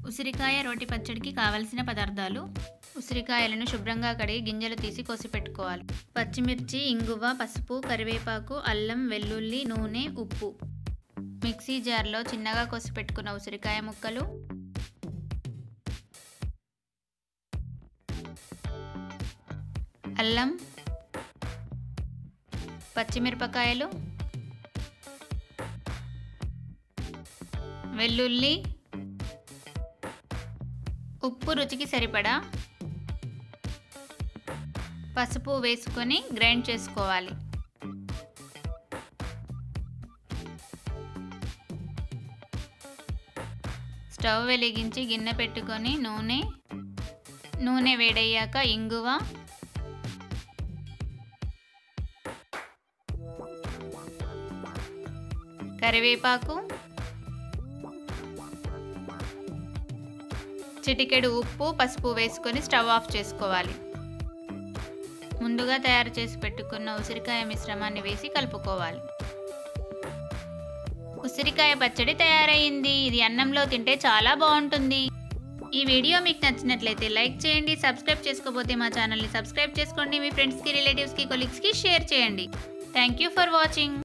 ఉసిరికాయ రోటి పచ్చడికి కావలసిన పదార్థాలు ఉసిరికాయలను శుభ్రంగా కడిగి గింజలు తీసి కోసి పెట్టుకోవాలి పచ్చిమిర్చి ఇంగువ పసుపు కరివేపాకు అల్లం వెల్లుల్లి నూనె ఉప్పు మిక్సీ జార్లో చిన్నగా కోసి పెట్టుకున్న ఉసిరికాయ ముక్కలు అల్లం పచ్చిమిరపకాయలు వెల్లుల్లి ఉప్పు రుచికి సరిపడా పసుపు వేసుకొని గ్రైండ్ చేసుకోవాలి స్టవ్ వెలిగించి గిన్నె పెట్టుకొని నూనె నూనె వేడయ్యాక ఇంగువ కరివేపాకు చిటికెడు ఉప్పు పసుపు వేసుకొని స్టవ్ ఆఫ్ చేసుకోవాలి ముందుగా తయారు చేసి పెట్టుకున్న ఉసిరికాయ మిశ్రమాన్ని వేసి కలుపుకోవాలి ఉసిరికాయ పచ్చడి తయారయ్యింది ఇది అన్నంలో తింటే చాలా బాగుంటుంది ఈ వీడియో మీకు నచ్చినట్లయితే లైక్ చేయండి సబ్స్క్రైబ్ చేసుకోకపోతే మా ఛానల్ని సబ్స్క్రైబ్ చేసుకోండి మీ ఫ్రెండ్స్కి రిలేటివ్స్కి కొలీగ్స్కి షేర్ చేయండి థ్యాంక్ యూ ఫర్ వాచింగ్